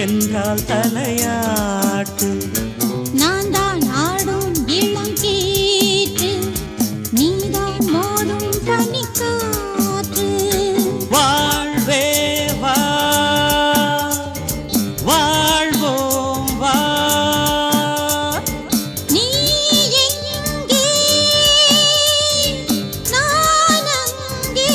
என்றால் தலையாட்டு நான் தான் ஆடும் இளம் கீற்று நீதான் மோதும் பனிக்காற்று வாழ்வே வா வாழ்வோம் வா நீ எங்கே நான் அங்கே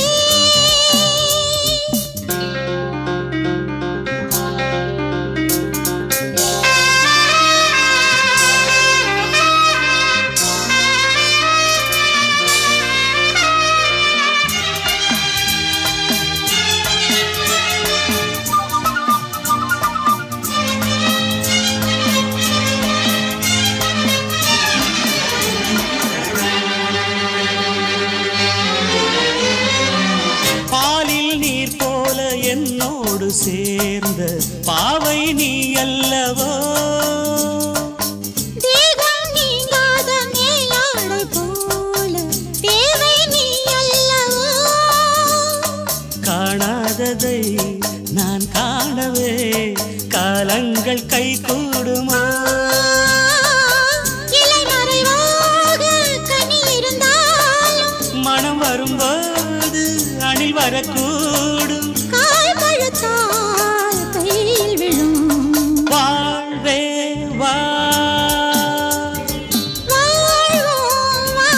பாலில் நீர் போல என்னோடு சேர்ந்த பாவை நீ அல்லவோ தேகம் நீங்காத மேலாடை போல தேவை நீ அல்லவோ காணாததை நான் காணவே காலங்கள் கை கூடுமா இலை மறைவாக கனி இருந்தாலும் மனம் வரும்போது அணில் வரக்கூடும் காய் பழுத்தால் கையில் விழும் வாழ்வே வா வாழ்வோம் வா.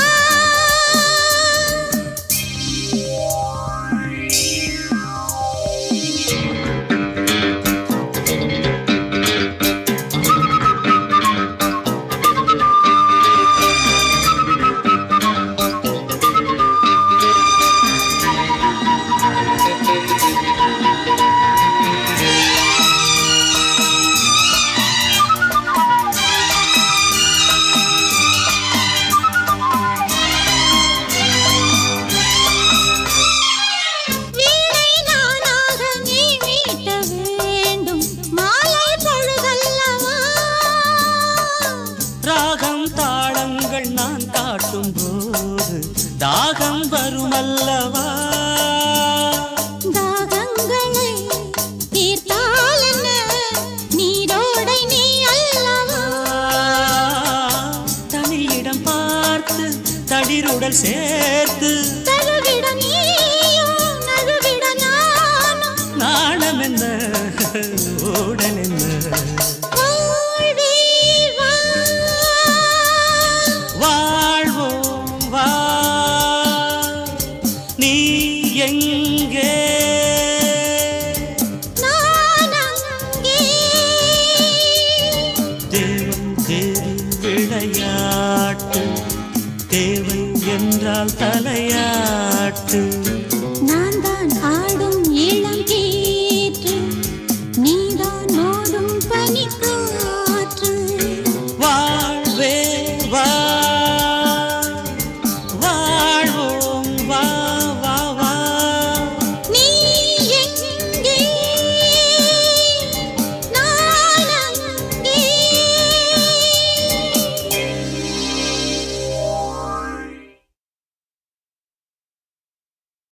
வீணை நானாக நீ மீட்ட வேண்டும் மாலை பொழுதல்லவா ராகம் தாளங்கள் நான் காட்டும் போது தாகம் வருமல்லவா தாகங்களை தீர்த்தால் என்ன நீரோடை நீ அல்லவா தனியிடம் பார்த்து தடிருடல் சேர்த்து தழுவிட நீயும் நழுவிட நானும் நாணம் என்ன ஓடல் என்ன வாழ்வே வா. வாழ்வோம் வா நீ எங்கே நான் அங்கே. தேவன் தேவி விளையாட்டு தேவை என்றால் தலையாட்டு